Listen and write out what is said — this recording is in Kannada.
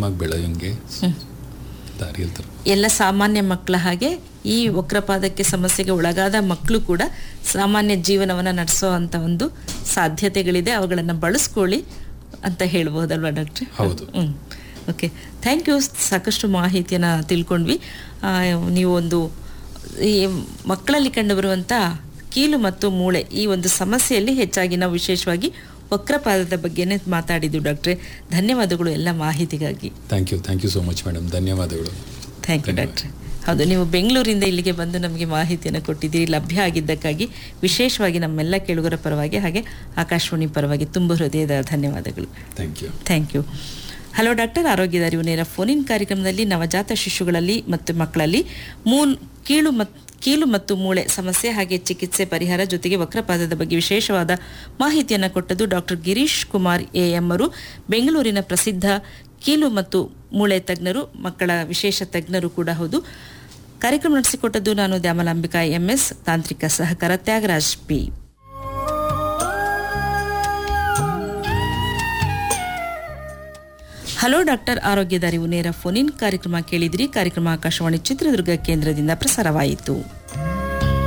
ಆರಾಮಾಗಿ ಬೆಳೆಯೋಂಗೆ ದಾರಿಯಲ್ಲಿ ತರ ಎಲ್ಲ ಸಾಮಾನ್ಯ ಮಕ್ಕಳ ಹಾಗೆ ಈ ವಕ್ರಪಾದಕ್ಕೆ ಸಮಸ್ಯೆಗೆ ಒಳಗಾದ ಮಕ್ಕಳು ಕೂಡ ಸಾಮಾನ್ಯ ಜೀವನವನ್ನು ನಡೆಸೋ ಅಂತ ಒಂದು ಸಾಧ್ಯತೆಗಳಿದೆ ಅವುಗಳನ್ನು ಬಳಸ್ಕೊಳ್ಳಿ ಅಂತ ಹೇಳ್ಬೋದಲ್ವಾ ಡಾಕ್ಟ್ರೆ ಹೌದು. ಹ್ಮ್ ಓಕೆ ಥ್ಯಾಂಕ್ ಯು ಸಾಕಷ್ಟು ಮಾಹಿತಿಯನ್ನು ತಿಳ್ಕೊಂಡ್ವಿ ಆ, ನೀವು ಒಂದು ಈ ಮಕ್ಕಳಲ್ಲಿ ಕಂಡುಬರುವಂಥ ಕೀಲು ಮತ್ತು ಮೂಳೆ ಈ ಒಂದು ಸಮಸ್ಯೆಯಲ್ಲಿ ಹೆಚ್ಚಾಗಿ ನಾವು ವಿಶೇಷವಾಗಿ ವಕ್ರಪಾದದ ಬಗ್ಗೆನೇ ಮಾತಾಡಿದ್ದು ಡಾಕ್ಟ್ರೆ ಧನ್ಯವಾದಗಳು ಎಲ್ಲ ಮಾಹಿತಿಗಾಗಿ thank you thank you so much madam ಧನ್ಯವಾದಗಳು ಥ್ಯಾಂಕ್ ಯು ಡಾಕ್ಟ್ರೆ ಹೌದು ನೀವು ಬೆಂಗಳೂರಿಂದ ಇಲ್ಲಿಗೆ ಬಂದು ನಮಗೆ ಮಾಹಿತಿಯನ್ನು ಕೊಟ್ಟಿದ್ದೀರಿ ಲಭ್ಯ ಆಗಿದ್ದಕ್ಕಾಗಿ ವಿಶೇಷವಾಗಿ ನಮ್ಮೆಲ್ಲ ಕೇಳುಗರ ಪರವಾಗಿ ಹಾಗೆ ಆಕಾಶವಾಣಿ ಪರವಾಗಿ ತುಂಬ ಹೃದಯದ ಧನ್ಯವಾದಗಳು thank you thank you hello doctor ಆರೋಗ್ಯದ ಅರಿವು ನೇರ ಫೋನಿನ್ ಕಾರ್ಯಕ್ರಮದಲ್ಲಿ ನವಜಾತ ಶಿಶುಗಳಲ್ಲಿ ಮತ್ತು ಮಕ್ಕಳಲ್ಲಿ ಮೂಲ್ ಕೀಳು ಮತ್ತು ಕೀಲು ಮತ್ತು ಮೂಳೆ ಸಮಸ್ಯೆ ಹಾಗೆ ಚಿಕಿತ್ಸೆ ಪರಿಹಾರ ಜೊತೆಗೆ ವಕ್ರಪಾದದ ಬಗ್ಗೆ ವಿಶೇಷವಾದ ಮಾಹಿತಿಯನ್ನು ಕೊಟ್ಟದ್ದು doctor Girish Kumar A M ಅವರು ಬೆಂಗಳೂರಿನ ಪ್ರಸಿದ್ಧ ಕೀಲು ಮತ್ತು ಮೂಳೆ ತಜ್ಞರು ಮಕ್ಕಳ ವಿಶೇಷ ತಜ್ಞರು ಕೂಡ ಹೌದು ಕಾರ್ಯಕ್ರಮ ನಡೆಸಿಕೊಟ್ಟದ್ದು ನಾನು ದ್ಯಾಮಲಾಂಬಿಕಾ ಎಂಎಸ್ ತಾಂತ್ರಿಕ ಸಹಕಾರ ತ್ಯಾಗರಾಜ್ ಪಿ ಹಲೋ ಡಾಕ್ಟರ್ ಆರೋಗ್ಯದ ಅರಿವು ನೇರ ಫೋನಿನ್ ಕಾರ್ಯಕ್ರಮ ಕೇಳಿದಿರಿ ಕಾರ್ಯಕ್ರಮ ಆಕಾಶವಾಣಿ ಚಿತ್ರದುರ್ಗ ಕೇಂದ್ರದಿಂದ ಪ್ರಸಾರವಾಯಿತು